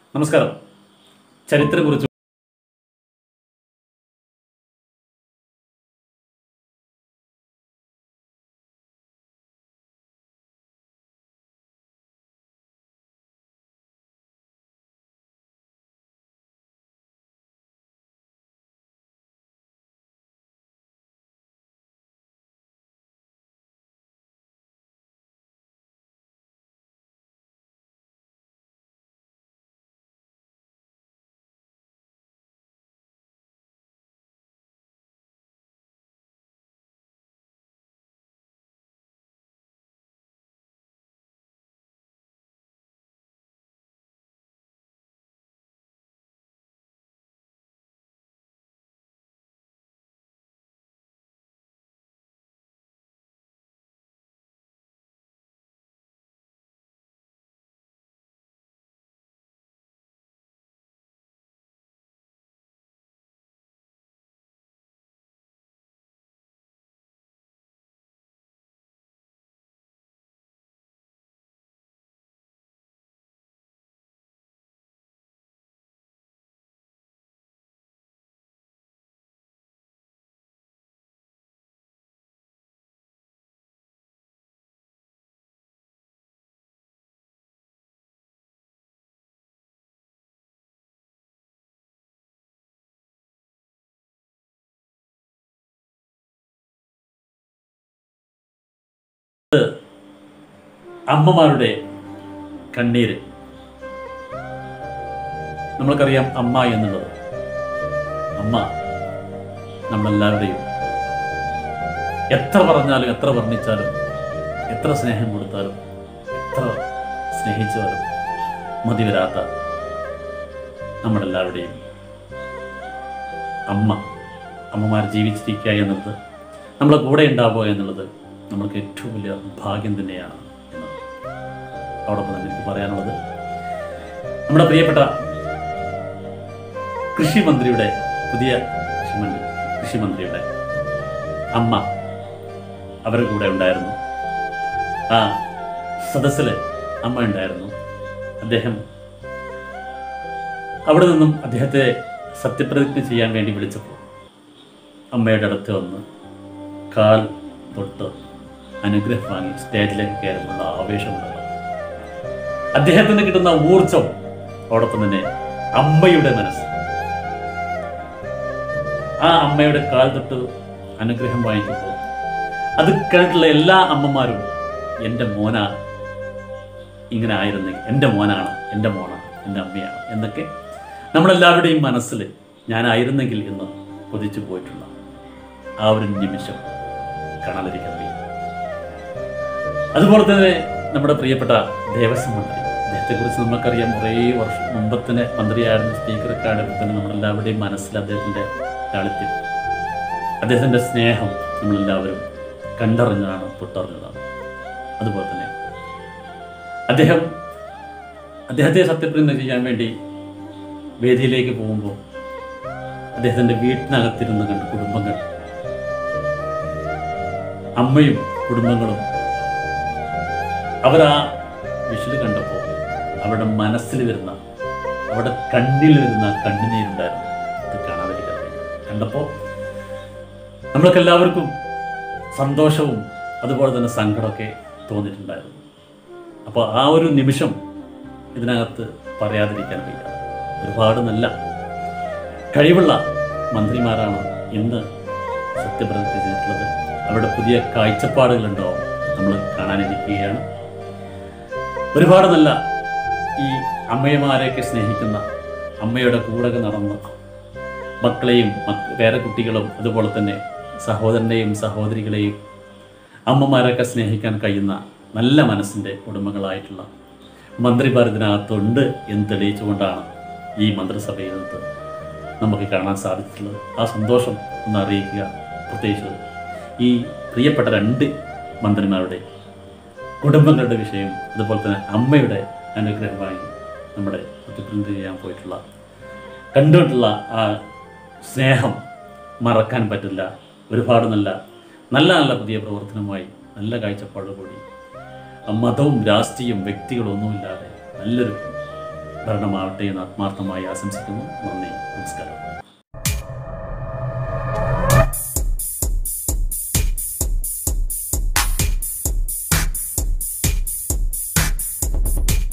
നമസ്കാരം ചരിത്രം കുറിച്ച് അമ്മമാരുടെ കണ്ണീര് നമ്മൾക്കറിയാം അമ്മ എന്നുള്ളത് അമ്മ നമ്മളെല്ലാവരുടെയും എത്ര പറഞ്ഞാലും എത്ര വർണ്ണിച്ചാലും എത്ര സ്നേഹം കൊടുത്താലും എത്ര സ്നേഹിച്ചാലും മതി വരാത്ത നമ്മളെല്ലാവരുടെയും അമ്മ അമ്മമാർ ജീവിച്ചിരിക്കുക എന്നുള്ളത് നമ്മളെ കൂടെ ഉണ്ടാവുക എന്നുള്ളത് നമ്മൾക്ക് ഏറ്റവും വലിയ ഭാഗ്യം തന്നെയാണ് എന്നത് അതോടൊപ്പം തന്നെ എനിക്ക് പറയാനുള്ളത് നമ്മുടെ പ്രിയപ്പെട്ട കൃഷിമന്ത്രിയുടെ പുതിയ കൃഷിമന്ത്രി കൃഷിമന്ത്രിയുടെ അമ്മ അവരുടെ കൂടെ ഉണ്ടായിരുന്നു ആ സദസ്സിൽ അമ്മ ഉണ്ടായിരുന്നു അദ്ദേഹം അവിടെ നിന്നും അദ്ദേഹത്തെ സത്യപ്രതിജ്ഞ ചെയ്യാൻ വേണ്ടി വിളിച്ചപ്പോൾ അമ്മയുടെ അടുത്ത് വന്ന് കാൽ തൊട്ട് അനുഗ്രഹം വാങ്ങി സ്റ്റേജിലേക്ക് കയറുമ്പോൾ ആവേശമുണ്ടാകും അദ്ദേഹത്തിന് കിട്ടുന്ന ഊർജം അതോടൊപ്പം തന്നെ അമ്മയുടെ മനസ്സ് ആ അമ്മയുടെ കാൽ തൊട്ട് അനുഗ്രഹം വാങ്ങിക്കുമ്പോൾ അത് കണ്ടിട്ടുള്ള എല്ലാ അമ്മമാരും എൻ്റെ മോന ഇങ്ങനെ ആയിരുന്നെങ്കിൽ എൻ്റെ മോനാണ് എൻ്റെ മോനാണ് എൻ്റെ അമ്മയാണ് എന്നൊക്കെ നമ്മളെല്ലാവരുടെയും മനസ്സിൽ ഞാനായിരുന്നെങ്കിൽ എന്ന് കൊതിച്ചു പോയിട്ടുള്ള ആ ഒരു നിമിഷം കാണാതിരിക്കാൻ വയ്യ അതുപോലെ തന്നെ നമ്മുടെ പ്രിയപ്പെട്ട ദേവസ്വം മന്ത്രി അദ്ദേഹത്തെക്കുറിച്ച് നമുക്കറിയാം കുറേ വർഷം മുമ്പ് തന്നെ മന്ത്രിയായിരുന്ന സ്പീക്കറൊക്കെ ആണെങ്കിൽ തന്നെ നമ്മളെല്ലാവരുടെയും മനസ്സിൽ അദ്ദേഹത്തിൻ്റെ ലാളിത്യം അദ്ദേഹത്തിൻ്റെ സ്നേഹം നമ്മളെല്ലാവരും കണ്ടറിഞ്ഞതാണ് തൊട്ടറിഞ്ഞതാണ് അതുപോലെ തന്നെ അദ്ദേഹം അദ്ദേഹത്തെ സത്യപ്രതിജ്ഞ ചെയ്യാൻ വേണ്ടി വേദിയിലേക്ക് പോകുമ്പോൾ അദ്ദേഹത്തിൻ്റെ വീട്ടിനകത്തിരുന്ന് കണ്ട കുടുംബങ്ങൾ അമ്മയും കുടുംബങ്ങളും അവർ ആ വിഷുത് കണ്ടപ്പോൾ അവരുടെ മനസ്സിൽ വരുന്ന അവരുടെ കണ്ണിൽ വരുന്ന കണ്ണുനീരുണ്ടായിരുന്നു അത് കാണാതിരിക്കാൻ വയ്യ. കണ്ടപ്പോൾ നമ്മൾക്ക് എല്ലാവർക്കും സന്തോഷവും അതുപോലെ തന്നെ സങ്കടമൊക്കെ തോന്നിയിട്ടുണ്ടായിരുന്നു അപ്പോൾ ആ ഒരു നിമിഷം ഇതിനകത്ത് പറയാതിരിക്കാൻ വയ്യ ഒരുപാട് നല്ല കഴിവുള്ള മന്ത്രിമാരാണ് ഇന്ന് സത്യപ്രതിജ്ഞ ചെയ്തിട്ടുള്ളത് അവരുടെ പുതിയ കാഴ്ചപ്പാടുകളുണ്ടാവും നമ്മൾ കാണാനിരിക്കുകയാണ് ഒരുപാട് നല്ല ഈ അമ്മയമാരെയൊക്കെ സ്നേഹിക്കുന്ന അമ്മയുടെ കൂടെ നടന്ന് മക്കളെയും മക്ക വേറെ കുട്ടികളും അതുപോലെ തന്നെ സഹോദരനെയും സഹോദരികളെയും അമ്മമാരൊക്കെ സ്നേഹിക്കാൻ കഴിയുന്ന നല്ല മനസ്സിൻ്റെ ഉടമകളായിട്ടുള്ള മന്ത്രിമാർ ഇതിനകത്തുണ്ട് എന്ന് തെളിയിച്ചുകൊണ്ടാണ് ഈ മന്ത്രിസഭയിൽ നിന്ന് നമുക്ക് കാണാൻ സാധിച്ചിട്ടുള്ളത് ആ സന്തോഷം ഒന്ന് അറിയിക്കുക പ്രത്യേകിച്ച് ഈ പ്രിയപ്പെട്ട രണ്ട് മന്ത്രിമാരുടെ കുടുംബങ്ങളുടെ വിഷയം അതുപോലെ തന്നെ അമ്മയുടെ അനുഗ്രഹമായി നമ്മുടെ സത്യപ്രതിജ്ഞ ചെയ്യാൻ പോയിട്ടുള്ള കണ്ടിട്ടുള്ള ആ സ്നേഹം മറക്കാൻ പറ്റില്ല ഒരുപാട് നല്ല നല്ല നല്ല പുതിയ പ്രവർത്തനമായി നല്ല കാഴ്ചപ്പാടോടുകൂടി മതവും രാഷ്ട്രീയം വ്യക്തികളൊന്നുമില്ലാതെ നല്ലൊരു ഭരണമാവട്ടെ എന്ന് ആത്മാർത്ഥമായി ആശംസിക്കുന്നു നന്ദി നമസ്കാരം